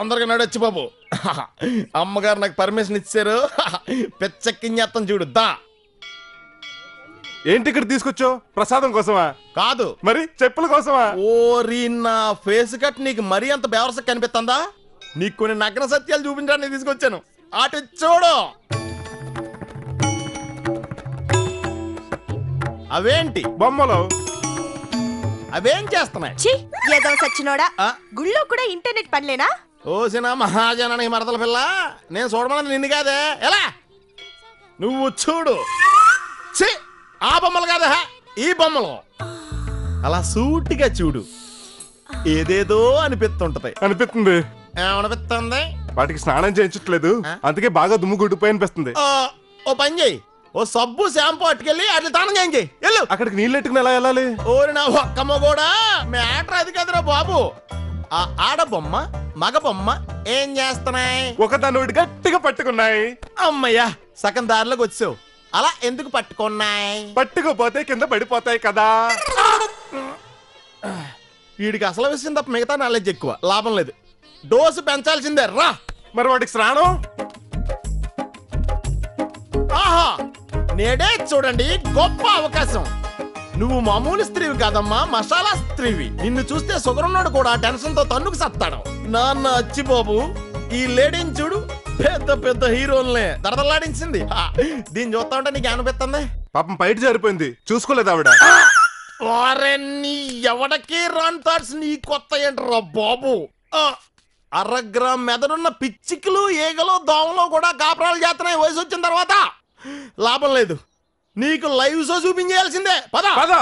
తొందరగా నడొచ్చు బాబు అమ్మగారు నాకు పర్మిషన్ ఇచ్చారు పెచ్చెక్కించేస్తాం చూడు దా ఏంటి ఇక్కడ తీసుకొచ్చావు ప్రసాదం కోసమా కాదు మరి చెప్పుల కోసమా ఓరి నా ఫేస్ కట్ నీకు మరీ అంత బేవరస కనిపిస్తుందా నీకు కొన్ని నగ్న సత్యాలు చూపించడానికి తీసుకొచ్చాను అటు చూడు అవేంటి బొమ్మలు అవేం చేస్తున్నాయి ఛీ ఏదో సచ్చినోడా ఆ? గుళ్ళో కూడా ఇంటర్నెట్ పనిలేనా ఓసిన మహాజనని మరదల పిల్ల నేను చూడమన్నది నిన్ను కాదే ఎలా నువ్వు చూడు ఛీ ఆ బొమ్మలు కాదా ఈ బొమ్మలు అలా సూటిగా చూడు ఏదేదో అనిపిస్తుంటది అనిపిస్తుంది ఏమనిపిస్తుంది వాటికి స్నానం చేయించట్లేదు అందుకే బాగా దుమ్ము గుడ్డిపోయి అనిపిస్తుంది ఆ, ఓ పని చేయి ఓ సబ్బు షాంపూ అట్టుకెళ్ళి అట్లా తానం చేయించి వెళ్ళు అక్కడికి నీళ్ళు ఎట్టుకుని ఎలా వెళ్ళాలి ఓరి నా ఒక్కమ్మ కూడా మ్యాటర్ అది కదరా బాబు ఆ ఆడబొమ్మ మగ బొమ్మ ఏం చేస్తున్నాయి ఒక దాని ఒకటి గట్టిగా పట్టుకున్నాయి అమ్మయ్యా సగం దారిలోకి వచ్చావు అలా ఎందుకు పట్టుకున్నాయి పట్టుకోపోతే కింద పడిపోతాయి కదా వీడికి అసలు విషయం తప్ప మిగతా నాలెడ్జ్ ఎక్కువ లాభం లేదు డోసు పెంచాల్సిందే రా మరి వాటికి స్నానం ఆహా నేడే చూడండి గొప్ప అవకాశం నువ్వు మామూలు స్త్రీవి కాదమ్మా మసాలా స్త్రీవి నిన్ను చూస్తే సుగరున్నాడు కూడా టెన్షన్ తో తన్నుకు సత్తాడు నాన్న అచ్చిబాబు ఈ లేడీని చూడు పెద్ద పెద్ద హీరోల్నే దడదలాడించింది హా, దీన్ని చూస్తా ఉంటే నీకు అనిపిస్తుంది పాపం బయట జారిపోయింది చూసుకోలేదు ఆవిడ వారే నీ ఎవడకి రాన్ థాట్స్ నీ కొత్త ఏంట్రా బాబు ఆ, అరగ్రామ్ మెదడున్న పిచ్చికలు ఈగలు దోమలు కూడా కాపురాలు చేస్తున్నాయి వయసు వచ్చిన తర్వాత లాభం లేదు నీకు లైవ్ షో చూపించేయాల్సిందే పద పద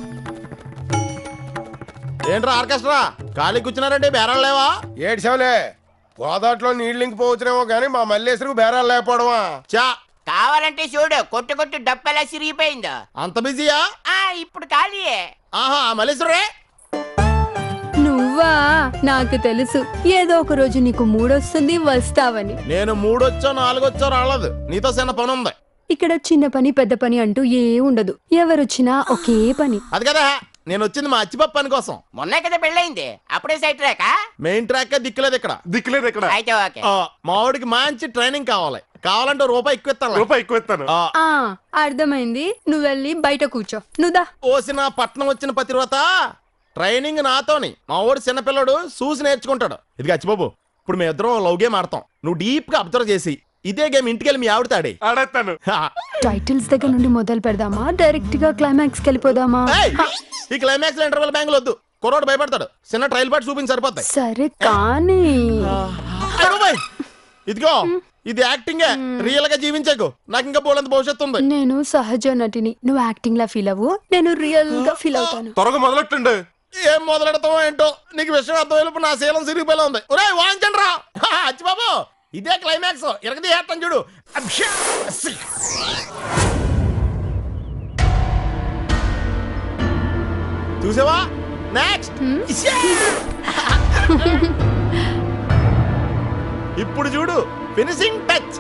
ఏంట్రా ఆర్కెస్ట్రా ఖాళీ కూర్చున్నారంటే బేరాలు లేవా ఏడ్చావులే గోదాట్లో నీళ్ళు ఇంకిపోవచ్చునేమో కానీ మా మల్లేశ్వరికి బేరాలు లేకపోవడమా చా కావాలంటే చూడు కొట్టు కొట్టు డప్పెలా సిరిగిపోయిందో అంత బిజీయా ఆ ఇప్పుడు ఖాళీయే ఆహా మల్లేశ్వరే నువ్వా నాకు తెలుసు ఏదో ఒక రోజు నీకు మూడొస్తుంది వస్తావని నేను మూడొచ్చో నాలుగొచ్చో రాలేదు నీతో చిన్న పని ఉంది ఇక్కడ చిన్న పని పెద్ద పని అంటూ ఏ ఉండదు ఎవరొచ్చినా ఒకే పని అది కదా నేను వచ్చింది మా అచ్చిపప్ప పని కోసం మొన్నే కదా పెళ్ళయింది అప్పుడే సైట్ రాక మెయిన్ ట్రాక్ దిక్కులేదు ఇక్కడ దిక్కులేదు ఇక్కడ అయితే ఓకే ఆ, మావాడికి మంచి ట్రైనింగ్ కావాలి కావాలంటే ఓ రూపాయి ఎక్కువ ఇస్తాను రూపాయి ఎక్కువ ఇస్తాను ఆ అర్థమైంది నువ్వు వెళ్ళి బయట కూర్చో నువ్వుదా ఓసిన పట్నం వచ్చిన పతివ్రత ట్రైనింగ్ నాతోని మా వాడు చిన్నపిల్లడు చూసి నేర్చుకుంటాడు ఇది గచ్చిబాబు ఇప్పుడు మేము ఇద్దరం లవ్ గేమ్ ఆడతాం నువ్వు డీప్ గా అబ్జర్వ్ చేసి ఇదే గేమ్ ఇంటికి వెళ్ళి మీ ఆవిడ తాడే ఆడేస్తాను టైటిల్స్ దగ్గర నుండి మొదలు పెడదామా డైరెక్ట్ గా క్లైమాక్స్ కి వెళ్ళిపోదామా ఏయ్! ఈ క్లైమాక్స్ లో ఇంటర్వెల్ బ్యాంకులు వద్దు కుర్రోడు భయపడతాడు చిన్న ట్రైల్ పాటు చూపించి సరిపోతాయి సరే కానీ అయ్ బాబోయ్! ఇదిగో ఇది యాక్టింగే రియల్ గా జీవించకు నాకు ఇంకా బోలంత భవిష్యత్తు ఉంది నేను సహజ నటిని నువ్వు యాక్టింగ్ లా ఫీల్ అవ్వు నేను రియల్ గా ఫీల్ అవుతాను త్వరగా మొదలెట్టండి ఏం మొదలెడతావో ఏంటో నీకు విషయం అర్థమైనప్పుడు నా శీలం సిరిగిపోయేలా ఉంది ఒరే వాయించండి రా అచ్చి బాబు ఇదే క్లైమాక్స్ ఇరగది చేస్తాను చూడు అబ్షా! సి. చూసావా నెక్స్ట్ ఇప్పుడు చూడు ఫినిషింగ్ టచ్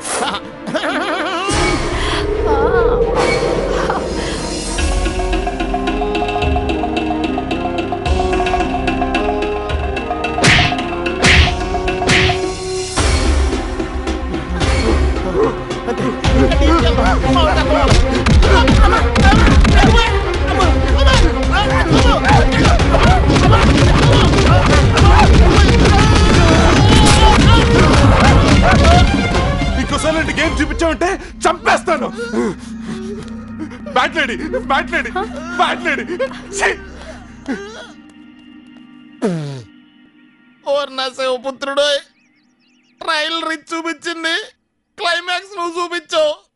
ఇంకోసారి గేమ్ చూపించామంటే చంపేస్తాను bat lady bat lady bat lady ఛీ! ఓర్ నా శివపుత్రుడు ట్రైల్ రిచ్ చూపించింది క్లైమాక్స్ నువ్వు చూపించావు